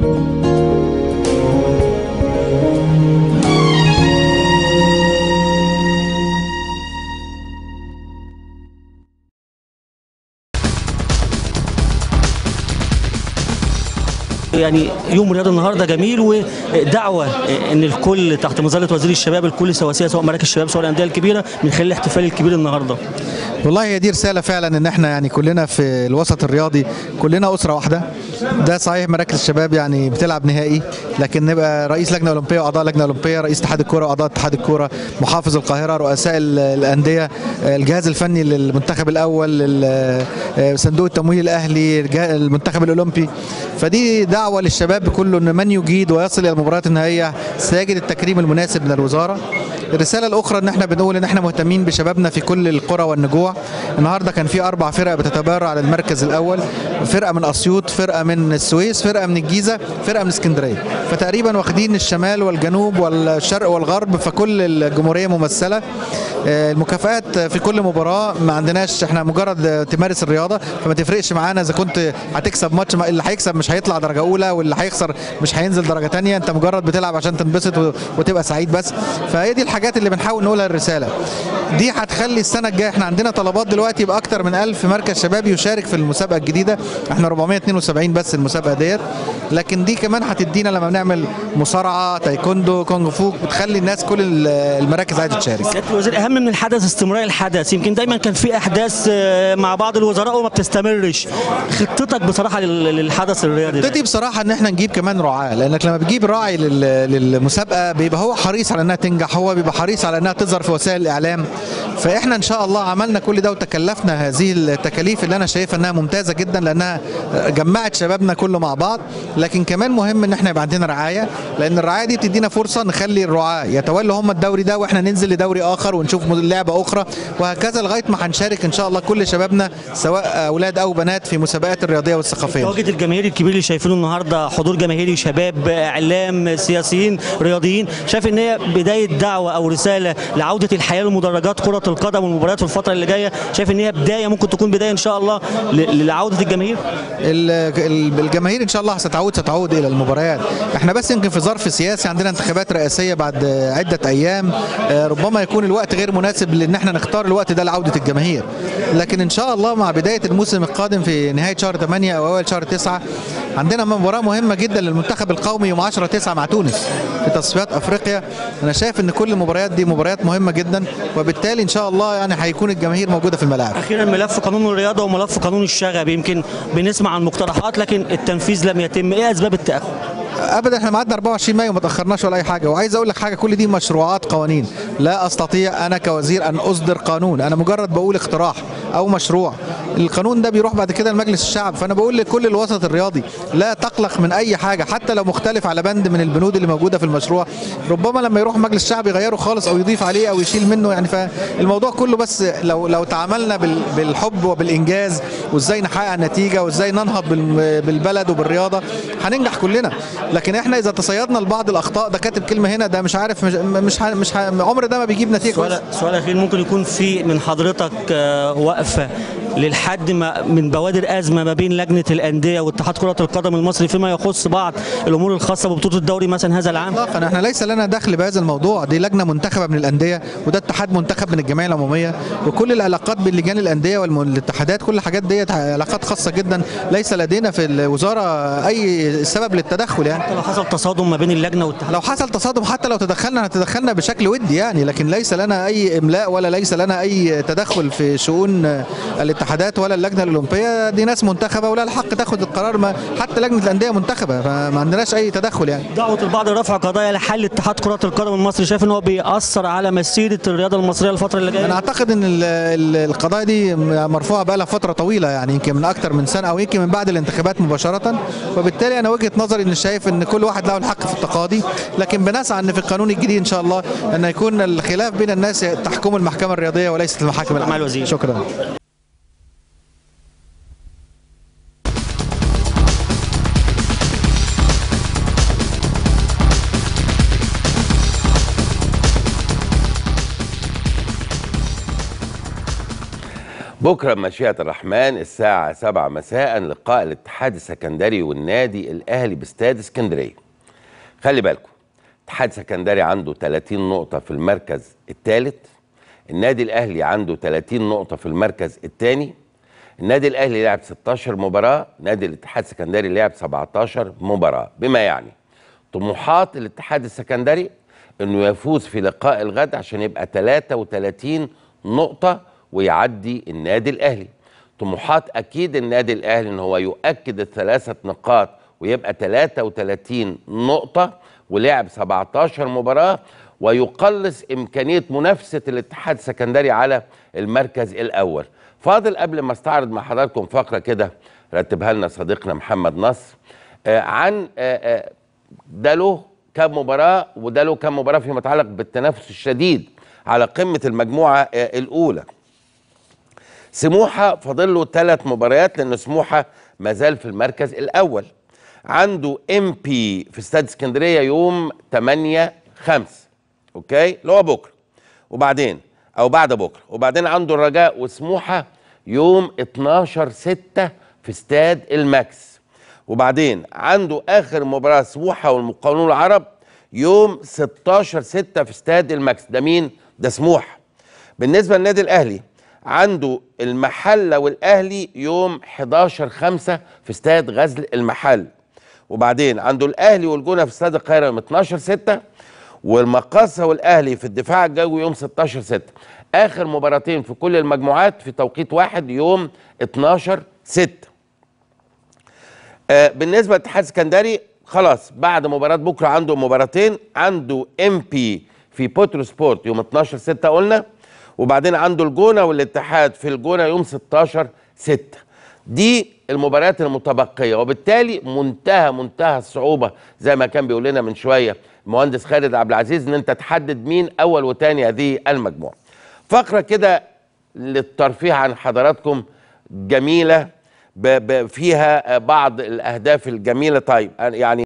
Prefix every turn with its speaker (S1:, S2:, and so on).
S1: يعني يوم رياض النهارده جميل ودعوه ان الكل تحت مظله وزير الشباب الكل سواسيه سواء مراكز الشباب سواء الانديه الكبيره من خلال الاحتفال الكبير النهارده
S2: والله هي دي رساله فعلا ان احنا يعني كلنا في الوسط الرياضي كلنا اسره واحده ده صحيح مراكز الشباب يعني بتلعب نهائي لكن نبقى رئيس لجنه اولمبيه واعضاء لجنه اولمبيه رئيس اتحاد الكوره واعضاء اتحاد الكوره محافظ القاهره رؤساء ال- الانديه الجهاز الفني للمنتخب الاول ال- صندوق التمويل الاهلي الجه- المنتخب الاولمبي فدي دعوه للشباب كله ان من يجيد ويصل الى المباريات النهائيه سيجد التكريم المناسب من الوزاره الرساله الاخرى ان احنا بنقول ان احنا مهتمين بشبابنا في كل القرى والنجوع النهارده كان في اربع فرق بتتبارع على المركز الاول فرقه من اسيوط فرقه من السويس فرقه من الجيزه فرقه من اسكندريه فتقريبا واخدين الشمال والجنوب والشرق والغرب فكل الجمهوريه ممثله آه، المكافآت في كل مباراه ما عندناش احنا مجرد تمارس الرياضه فما تفرقش معانا اذا كنت هتكسب ماتش ما- اللي هيكسب مش هيطلع درجه اولى واللي هيخسر مش هينزل درجه تانية انت مجرد بتلعب عشان تنبسط و- وتبقى سعيد بس فهي دي الحاجات اللي بنحاول نقولها الرساله دي هتخلي السنه الجايه احنا عندنا طلبات دلوقتي باكتر من 1000 مركز شباب يشارك في المسابقه الجديده احنا 472 بس المسابقه ديت لكن دي كمان هتدينا لما بنعمل مصارعه تايكوندو كونغ فو بتخلي الناس كل ال- المراكز عايزه تشارك
S1: سياده الوزير اهم من الحدث استمرار الحدث يمكن دايما كان في احداث آه، مع بعض الوزراء وما بتستمرش خطتك بصراحه لل- للحدث الرياضي ده
S2: خطتي بصراحه ان احنا نجيب كمان رعاه لانك لما بتجيب راعي لل- للمسابقه بيبقى هو حريص على انها تنجح هو بيبقى حريص على انها تظهر في وسائل الاعلام فاحنا ان شاء الله عملنا كل ده وتكلفنا هذه التكاليف اللي انا شايفها انها ممتازه جدا لانها جمعت شبابنا كله مع بعض لكن كمان مهم ان احنا يبقى عندنا رعايه لان الرعايه دي بتدينا فرصه نخلي الرعاه يتولوا هم الدوري ده واحنا ننزل لدوري اخر ونشوف لعبه اخرى وهكذا لغايه ما هنشارك ان شاء الله كل شبابنا سواء اولاد او بنات في مسابقات الرياضيه والثقافيه
S1: تواجد الجماهير الكبير اللي شايفينه النهارده حضور جماهيري شباب اعلام سياسيين رياضيين شايف ان هي بدايه دعوه او رساله لعوده الحياه لمدرجات كره القدم والمباريات في الفتره اللي جايه شايف ان هي بدايه ممكن تكون بدايه ان شاء الله ل- لعوده الجماهير
S2: ال- ال- الجماهير ان شاء الله ستعود ستعود الى المباريات احنا بس يمكن في ظرف سياسي عندنا انتخابات رئاسيه بعد عده ايام آه، ربما يكون الوقت غير مناسب لان احنا نختار الوقت ده لعوده الجماهير لكن ان شاء الله مع بدايه الموسم القادم في نهايه شهر 8 او اول شهر 9 عندنا مباراه مهمه جدا للمنتخب القومي يوم 10 9 مع تونس في تصفيات افريقيا انا شايف ان كل المباريات دي مباريات مهمه جدا وبالتالي ان شاء الله يعني هيكون الجماهير موجوده في الملاعب
S1: اخيرا ملف قانون الرياضه وملف قانون الشغب يمكن بنسمع عن مقترحات لكن التنفيذ لم يتم ايه اسباب التاخر
S2: ابدا احنا معدنا 24 مايو ما تاخرناش ولا اي حاجه وعايز اقول لك حاجه كل دي مشروعات قوانين لا استطيع انا كوزير ان اصدر قانون انا مجرد بقول اقتراح او مشروع القانون ده بيروح بعد كده لمجلس الشعب فانا بقول لكل الوسط الرياضي لا تقلق من اي حاجه حتى لو مختلف على بند من البنود اللي موجوده في المشروع ربما لما يروح مجلس الشعب يغيره خالص او يضيف عليه او يشيل منه يعني فالموضوع كله بس لو لو تعاملنا بال- بالحب وبالانجاز وازاي نحقق نتيجه وازاي ننهض بال- بالبلد وبالرياضه هننجح كلنا لكن احنا اذا تصيدنا لبعض الاخطاء ده كاتب كلمه هنا ده مش عارف مش مش, ه- مش ه- عمر ده ما بيجيب نتيجه كويسة.
S1: سؤال سؤال اخير ممكن يكون في من حضرتك آه، وقفه للحد ما من بوادر ازمه ما بين لجنه الانديه واتحاد كره القدم المصري فيما يخص بعض الامور الخاصه ببطوله الدوري مثلا هذا العام
S2: اطلاقا احنا ليس لنا دخل بهذا الموضوع دي لجنه منتخبه من الانديه وده اتحاد منتخب من الجمعيه العموميه وكل العلاقات بين لجان الانديه والاتحادات كل الحاجات ديت علاقات خاصه جدا ليس لدينا في الوزاره اي سبب للتدخل يعني
S1: لو حصل تصادم ما بين اللجنه والاتحاد
S2: لو حصل تصادم حتى لو تدخلنا هنتدخلنا بشكل ودي يعني لكن ليس لنا اي املاء ولا ليس لنا اي تدخل في شؤون الاتحادات ولا اللجنه الاولمبيه دي ناس منتخبه ولا الحق تاخد القرار ما حتى لجنه الانديه منتخبه فما عندناش اي تدخل يعني
S1: دعوه البعض لرفع قضايا لحل اتحاد كره القدم المصري شايف ان هو بيأثر على مسيره الرياضه المصريه الفتره اللي
S2: انا
S1: جايه
S2: اعتقد ان ال- ال- القضايا دي مرفوعه بقى لها فتره طويله يعني يمكن من اكتر من سنه او يمكن من بعد الانتخابات مباشره وبالتالي انا وجهه نظري ان شايف ان كل واحد له الحق في التقاضي لكن بنسعى ان في القانون الجديد ان شاء الله ان يكون الخلاف بين الناس تحكم المحكمه الرياضيه وليست المحاكم
S1: مع
S2: العامة.
S1: الوزير.
S2: شكرا
S3: بكرة مشيئة الرحمن الساعة 7 مساء لقاء الاتحاد السكندري والنادي الأهلي باستاد اسكندرية. خلي بالكم الاتحاد السكندري عنده 30 نقطة في المركز الثالث النادي الأهلي عنده 30 نقطة في المركز الثاني النادي الأهلي لعب 16 مباراة نادي الاتحاد السكندري لعب 17 مباراة بما يعني طموحات الاتحاد السكندري انه يفوز في لقاء الغد عشان يبقى 33 نقطة ويعدي النادي الاهلي طموحات اكيد النادي الاهلي ان هو يؤكد الثلاثة نقاط ويبقى 33 نقطة ولعب 17 مباراة ويقلص امكانية منافسة الاتحاد السكندري على المركز الاول فاضل قبل ما استعرض مع حضراتكم فقرة كده رتبها لنا صديقنا محمد نصر آه عن آه آه ده له كام مباراة وده له كام مباراة فيما يتعلق بالتنافس الشديد على قمة المجموعة آه الأولى سموحة فاضل له ثلاث مباريات لأن سموحة ما زال في المركز الأول عنده ام بي في استاد اسكندرية يوم 8 5 أوكي اللي هو بكرة وبعدين أو بعد بكرة وبعدين عنده الرجاء وسموحة يوم 12 6 في استاد الماكس وبعدين عنده اخر مباراه سموحه والمقاولون العرب يوم 16 6 في استاد الماكس ده مين ده سموحه بالنسبه للنادي الاهلي عنده المحله والاهلي يوم 11 5 في استاد غزل المحل وبعدين عنده الاهلي والجونه في استاد القاهره يوم 12 6 والمقاصه والاهلي في الدفاع الجوي يوم 16 6 اخر مباراتين في كل المجموعات في توقيت واحد يوم 12 6 آه بالنسبه للاتحاد السكندري خلاص بعد مباراه بكره عنده مباراتين عنده ام بي في بوترو سبورت يوم 12 6 قلنا وبعدين عنده الجونه والاتحاد في الجونه يوم 16 6 دي المباريات المتبقيه وبالتالي منتهى منتهى الصعوبه زي ما كان بيقول لنا من شويه المهندس خالد عبد العزيز ان انت تحدد مين اول وثاني هذه المجموعه. فقره كده للترفيه عن حضراتكم جميله ب- ب- فيها بعض الاهداف الجميله طيب يعني